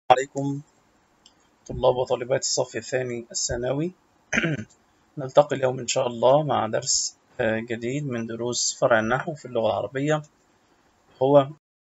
عليكم طلاب وطالبات الصف الثاني الثانوي نلتقي اليوم إن شاء الله مع درس آه، جديد من دروس فرع النحو في اللغة العربية هو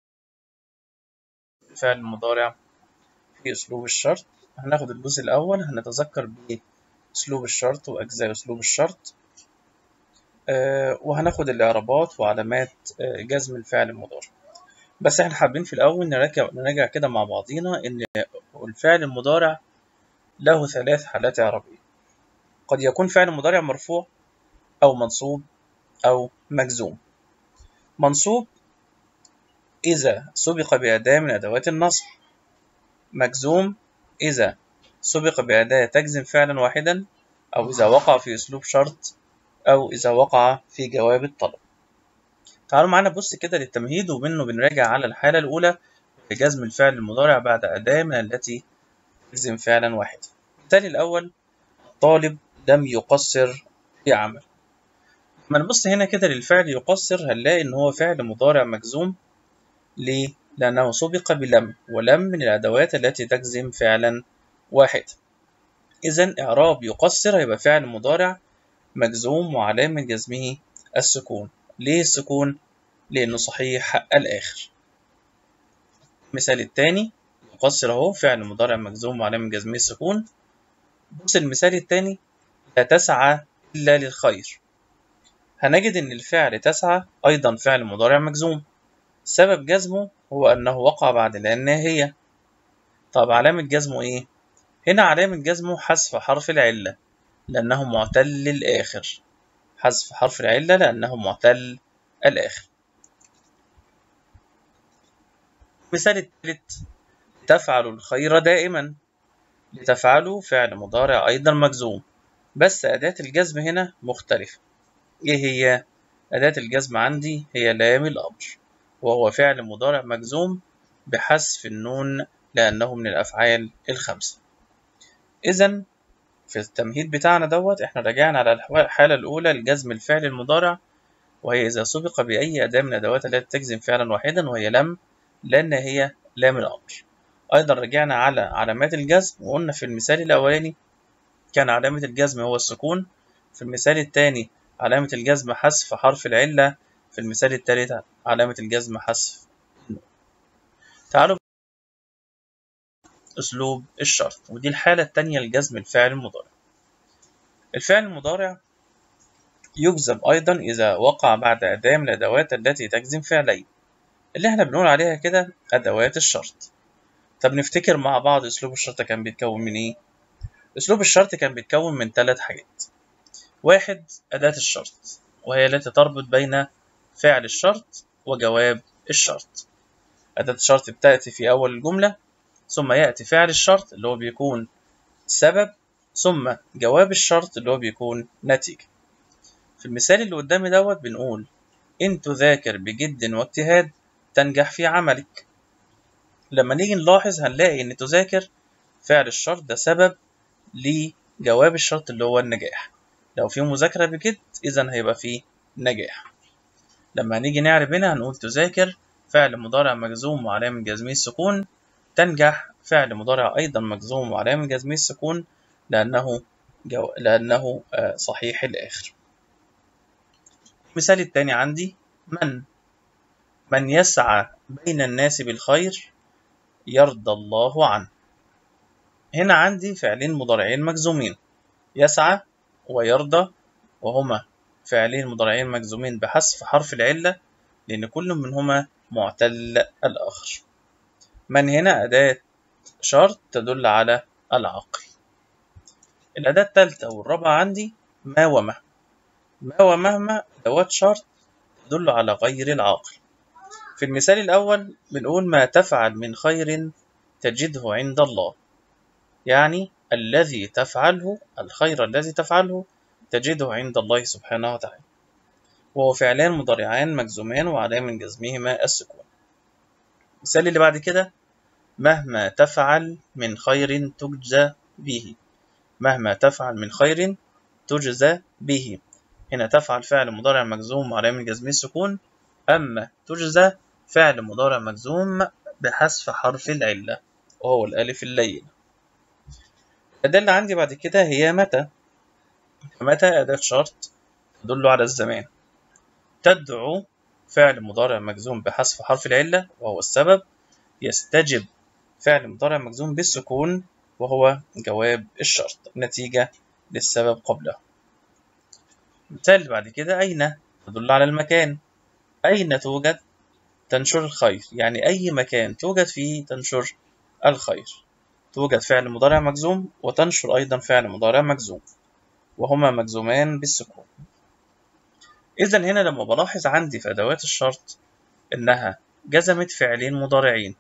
فعل المضارع في أسلوب الشرط هناخد الجزء الأول هنتذكر بأسلوب الشرط وأجزاء أسلوب الشرط آه، وهناخد الإعرابات وعلامات آه، جزم الفعل المضارع بس احنا حابين في الأول نراجع نراجع كده مع بعضينا إن الفعل المضارع له ثلاث حالات إعرابية قد يكون فعل مضارع مرفوع أو منصوب أو مجزوم منصوب إذا سبق بأداة من أدوات النصب مجزوم إذا سبق بأداة تجزم فعلا واحدا أو إذا وقع في أسلوب شرط أو إذا وقع في جواب الطلب تعالوا معانا بص كده للتمهيد ومنه بنراجع على الحالة الأولى في جزم الفعل المضارع بعد أداة من التي تجزم فعلا واحدا المثال الأول الطالب لم يقصر في عمل لما نبص هنا كده للفعل يقصر هنلاقي إن هو فعل مضارع مجزوم ليه؟ لأنه سبق بلم ولم من الأدوات التي تجزم فعلا واحد إذا إعراب يقصر هيبقى فعل مضارع مجزوم وعلامة جزمه السكون ليه السكون؟ لأنه صحيح الآخر المثال الثاني يقصر أهو فعل مضارع مجزوم وعلامة جزمه السكون بص المثال الثاني لا تسعى إلا للخير هنجد إن الفعل تسعى أيضا فعل مضارع مجزوم سبب جزمه هو أنه وقع بعد لا الناهية طب علامة جزمه إيه؟ هنا علامة جزمه حذف حرف العلة لأنه معتل الآخر حذف حرف العلة لأنه معتل الآخر المثال الثالث تفعل الخير دائما لتفعله فعل مضارع أيضا مجزوم بس أداة الجزم هنا مختلفة إيه هي؟ أداة الجزم عندي هي لام الأمر وهو فعل مضارع مجزوم بحذف النون لأنه من الأفعال الخمسة إذا في التمهيد بتاعنا دوت إحنا راجعنا على الحالة الأولى لجزم الفعل المضارع وهي إذا سبق بأي أداة من الأدوات التي تجزم فعلا واحدا وهي لم لأن هي لام الأمر أيضا رجعنا على علامات الجزم وقلنا في المثال الأولاني كان علامة الجزم هو السكون في المثال الثاني علامة الجزم حذف حرف العلة في المثال الثالث علامة الجزم حذف تعالوا أسلوب الشرط ودي الحالة الثانية لجزم الفعل المضارع الفعل المضارع يجزم أيضا إذا وقع بعد أداة من الأدوات التي تجزم فعلين اللي احنا بنقول عليها كده أدوات الشرط طب نفتكر مع بعض أسلوب الشرط كان بيتكون من إيه؟ أسلوب الشرط كان بيتكون من ثلاث حاجات واحد أداة الشرط وهي التي تربط بين فعل الشرط وجواب الشرط أداة الشرط بتأتي في أول الجملة ثم يأتي فعل الشرط اللي هو بيكون سبب ثم جواب الشرط اللي هو بيكون نتيجة في المثال اللي قدامي دوت بنقول إن تذاكر بجد واجتهاد تنجح في عملك لما نيجي نلاحظ هنلاقي إن تذاكر فعل الشرط ده سبب لجواب الشرط اللي هو النجاح لو في مذاكرة بجد إذا هيبقى في نجاح لما نيجي نعرف هنا هنقول تذاكر فعل مضارع مجزوم وعلامة جزمه السكون تنجح فعل مضارع أيضا مجزوم وعلامة جزمه السكون لأنه جو... لأنه آه، صحيح الآخر المثال الثاني عندي من من يسعى بين الناس بالخير يرضى الله عنه هنا عندي فعلين مضارعين مجزومين يسعى ويرضى وهما فعلين مضارعين مجزومين بحذف حرف العلة لأن كل منهما معتل الآخر من هنا أداة شرط تدل على العقل الأداة الثالثة والرابعة عندي ما وما ما ومهما أدوات شرط تدل على غير العاقل في المثال الأول بنقول ما تفعل من خير تجده عند الله يعني الذي تفعله الخير الذي تفعله تجده عند الله سبحانه وتعالى وهو فعلان مضارعان مجزومان وعلامة جزمهما السكون المثال اللي بعد كده مهما تفعل من خير تجزى به مهما تفعل من خير تجزى به هنا تفعل فعل مضارع مجزوم وعلامة جزمه السكون أما تجزى فعل مضارع مجزوم بحذف حرف العلة وهو الألف اللينة الأداة اللي عندي بعد كده هي متى متى أداة شرط تدل على الزمان تدعو فعل مضارع مجزوم بحذف حرف العلة وهو السبب يستجب فعل مضارع مجزوم بالسكون وهو جواب الشرط نتيجة للسبب قبله مثال بعد كده أين تدل على المكان أين توجد تنشر الخير يعني أي مكان توجد فيه تنشر الخير توجد فعل مضارع مجزوم وتنشر أيضا فعل مضارع مجزوم وهما مجزومان بالسكون إذا هنا لما بلاحظ عندي في أدوات الشرط إنها جزمت فعلين مضارعين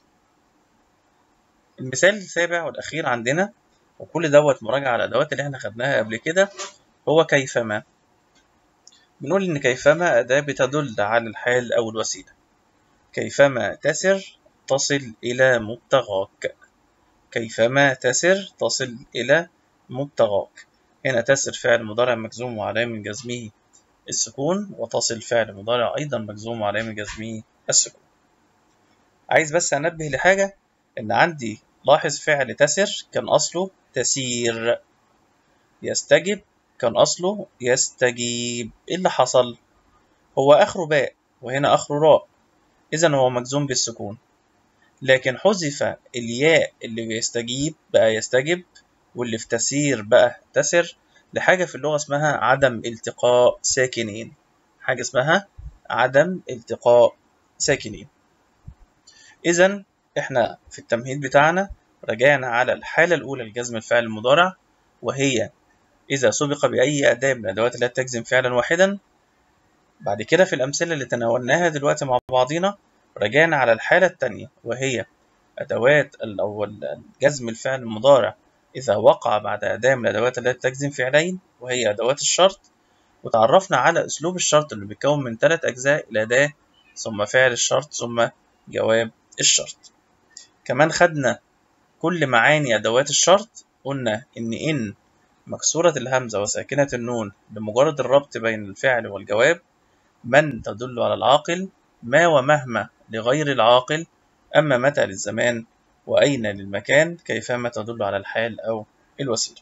المثال السابع والأخير عندنا وكل دوت مراجعة على الأدوات اللي احنا خدناها قبل كده هو كيفما بنقول إن كيفما أداة بتدل على الحال أو الوسيلة كيفما تسر تصل إلى مبتغاك كيفما تسر تصل إلى مبتغاك هنا تسر فعل مضارع مجزوم وعلامة جزمه السكون وتصل فعل مضارع أيضا مجزوم وعلامة جزمه السكون عايز بس أنبه لحاجة إن عندي لاحظ فعل تسر كان أصله تسير يستجب كان أصله يستجيب إيه اللي حصل؟ هو آخره باء وهنا آخره راء إذا هو مجزوم بالسكون لكن حذف الياء اللي بيستجيب بقى يستجب واللي في تسير بقى تسر لحاجة في اللغة اسمها عدم التقاء ساكنين حاجة اسمها عدم التقاء ساكنين إذا إحنا في التمهيد بتاعنا رجعنا على الحالة الأولى لجزم الفعل المضارع وهي إذا سبق بأي أداة من الأدوات التي تجزم فعلا واحدا بعد كده في الأمثلة اللي تناولناها دلوقتي مع بعضينا رجعنا على الحالة التانية وهي أدوات أو جزم الفعل المضارع إذا وقع بعد أداة من الأدوات التي تجزم فعلين وهي أدوات الشرط وتعرفنا على أسلوب الشرط اللي بيتكون من ثلاث أجزاء الأداة ثم فعل الشرط ثم جواب الشرط كمان خدنا كل معاني أدوات الشرط قلنا إن إن مكسورة الهمزة وساكنة النون لمجرد الربط بين الفعل والجواب من تدل على العاقل ما ومهما لغير العاقل أما متى للزمان وأين للمكان كيفما تدل على الحال أو الوسيلة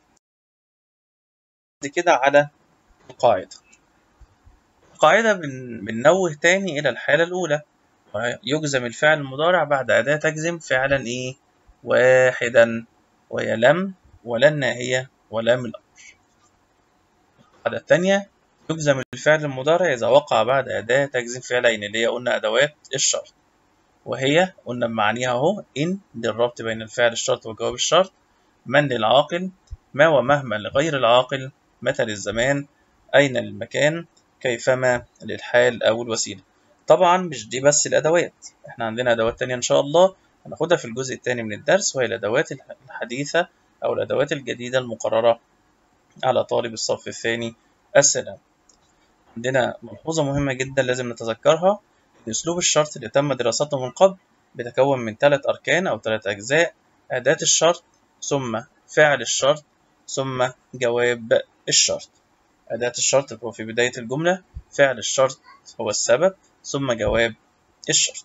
بعد كده على القاعدة القاعدة بننوه تاني إلى الحالة الأولى يجزم الفعل المضارع بعد أداة تجزم فعلا إيه واحدا وهي لم ولا الناهية ولام الأمر القاعدة التانية يجزم الفعل المضارع إذا وقع بعد أداة تجزم فعلين اللي هي قلنا أدوات الشرط وهي قلنا بمعنيها أهو إن للربط بين الفعل الشرط وجواب الشرط من للعاقل ما ومهما لغير العاقل متى للزمان أين للمكان كيفما للحال أو الوسيلة طبعا مش دي بس الأدوات احنا عندنا أدوات تانية إن شاء الله هناخدها في الجزء الثاني من الدرس وهي الأدوات الحديثة أو الأدوات الجديدة المقررة على طالب الصف الثاني السلام عندنا ملحوظة مهمة جدا لازم نتذكرها إن أسلوب الشرط اللي تم دراسته من قبل بيتكون من ثلاث أركان أو ثلاث أجزاء أداة الشرط ثم فعل الشرط ثم جواب الشرط أداة الشرط هو في بداية الجملة فعل الشرط هو السبب ثم جواب الشرط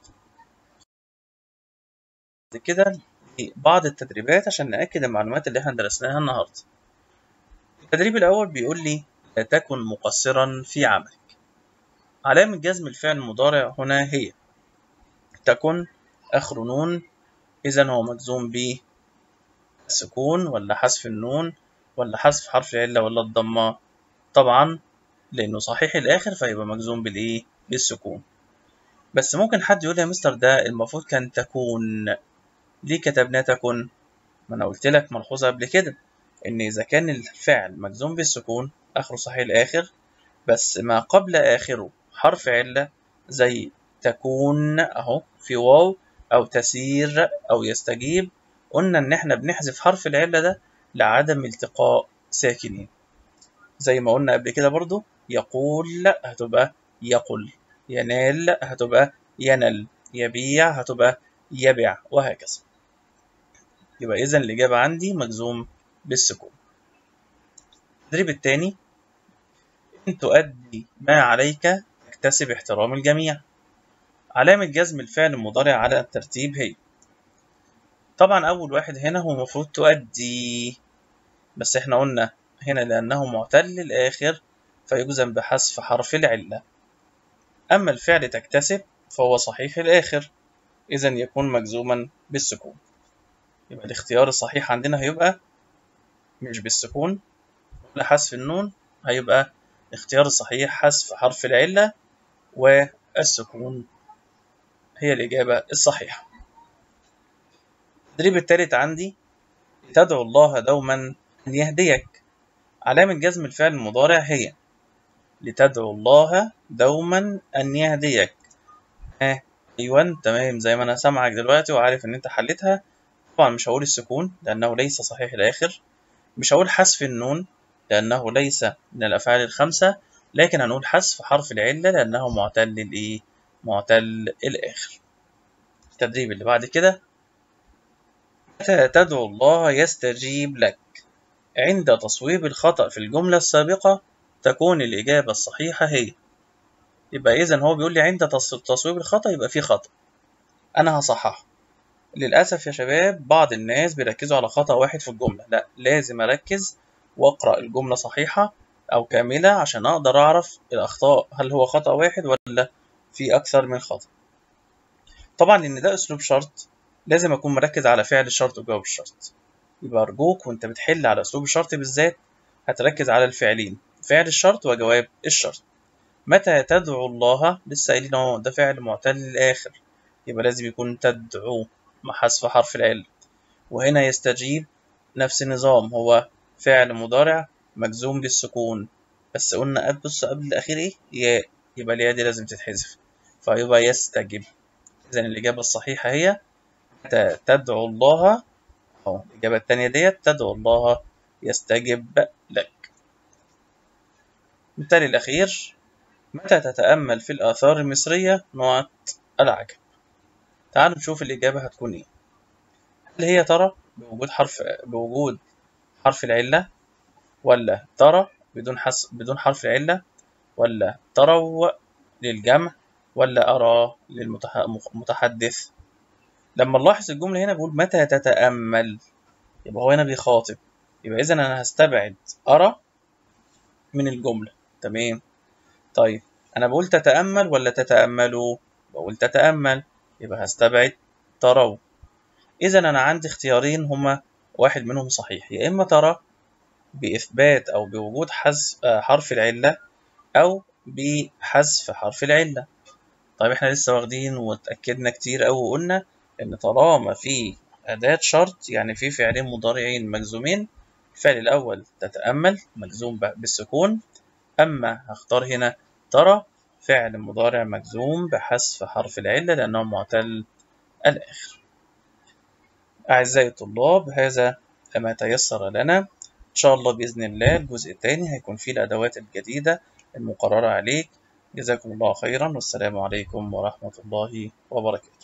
كده بعض التدريبات عشان نأكد المعلومات اللي احنا درسناها النهاردة التدريب الأول بيقول لي لا تكن مقصرا في عملك علامة جزم الفعل المضارع هنا هي تكن آخر نون إذا هو مجزوم بالسكون ولا حذف النون ولا حذف حرف العلة ولا الضمة طبعا لأنه صحيح الآخر فيبقى مجزوم بالإيه بالسكون بس ممكن حد يقول يا مستر ده المفروض كان تكون ليه كتبناه تكن ما أنا قلت لك ملحوظة قبل كده إن إذا كان الفعل مجزوم بالسكون آخره صحيح الآخر بس ما قبل آخره حرف علة زي تكون أهو في واو أو تسير أو يستجيب قلنا إن إحنا بنحذف حرف العلة ده لعدم التقاء ساكنين زي ما قلنا قبل كده برضو يقول هتبقى يقل ينال هتبقى ينل يبيع هتبقى يبيع وهكذا يبقى إذا الإجابة عندي مجزوم بالسكون التدريب الثاني إن تؤدي ما عليك تكتسب احترام الجميع علامة جزم الفعل المضارع على الترتيب هي طبعا أول واحد هنا هو المفروض تؤدي بس احنا قلنا هنا لأنه معتل الآخر فيجزم بحذف حرف العلة أما الفعل تكتسب فهو صحيح الآخر إذا يكون مجزوما بالسكون يبقى الاختيار الصحيح عندنا هيبقى مش بالسكون ولا حذف النون هيبقى الاختيار الصحيح حذف حرف العلة والسكون هي الإجابة الصحيحة التدريب التالت عندي تدعو الله دوما أن يهديك علامة جزم الفعل المضارع هي لتدعو الله دوما أن يهديك ها أيوة تمام زي ما أنا سامعك دلوقتي وعارف إن أنت حلتها طبعا مش هقول السكون لأنه ليس صحيح الآخر مش هقول حذف النون لأنه ليس من الأفعال الخمسة لكن هنقول حذف حرف العلة لأنه معتل الإيه؟ معتل الآخر التدريب اللي بعد كده متى تدعو الله يستجيب لك عند تصويب الخطأ في الجملة السابقة تكون الإجابة الصحيحة هي يبقى إذا هو بيقول لي عند تصويب الخطأ يبقى في خطأ أنا هصححه للأسف يا شباب بعض الناس بيركزوا على خطأ واحد في الجملة لا لازم أركز وأقرأ الجملة صحيحة أو كاملة عشان أقدر أعرف الأخطاء هل هو خطأ واحد ولا في أكثر من خطأ طبعا لأن ده أسلوب شرط لازم أكون مركز على فعل الشرط وجواب الشرط يبقى أرجوك وأنت بتحل على أسلوب الشرط بالذات هتركز على الفعلين فعل الشرط وجواب الشرط متى تدعو الله لسه قايلين اهو ده فعل معتل الآخر يبقى لازم يكون تدعو مع حذف حرف العلة وهنا يستجيب نفس النظام هو فعل مضارع مجزوم بالسكون بس قلنا بص قبل الأخير إيه ياء يبقى الياء دي لازم تتحذف فيبقى يستجب إذا الإجابة الصحيحة هي تدعو الله أهو الإجابة التانية ديت تدعو الله يستجب لك المثال الأخير متى تتأمل في الآثار المصرية نقط العجب تعالوا نشوف الإجابة هتكون إيه هل هي ترى بوجود حرف بوجود حرف العلة ولا ترى بدون حس بدون حرف العلة ولا تروا للجمع ولا أرى للمتحدث لما نلاحظ الجملة هنا بقول متى تتأمل يبقى هو هنا بيخاطب يبقى إذا أنا هستبعد أرى من الجملة تمام طيب أنا بقول تتأمل ولا تتأملوا بقول تتأمل يبقى هستبعد تروا إذا أنا عندي اختيارين هما واحد منهم صحيح يا إما ترى بإثبات أو بوجود حذف حرف العلة أو بحذف حرف العلة طيب إحنا لسه واخدين واتأكدنا كتير أوي وقلنا إن طالما في أداة شرط يعني في فعلين مضارعين مجزومين الفعل الأول تتأمل مجزوم بالسكون أما هختار هنا ترى فعل مضارع مجزوم بحذف حرف العلة لأنه معتل الآخر أعزائي الطلاب هذا ما تيسر لنا إن شاء الله بإذن الله الجزء الثاني هيكون فيه الأدوات الجديدة المقررة عليك جزاكم الله خيرا والسلام عليكم ورحمة الله وبركاته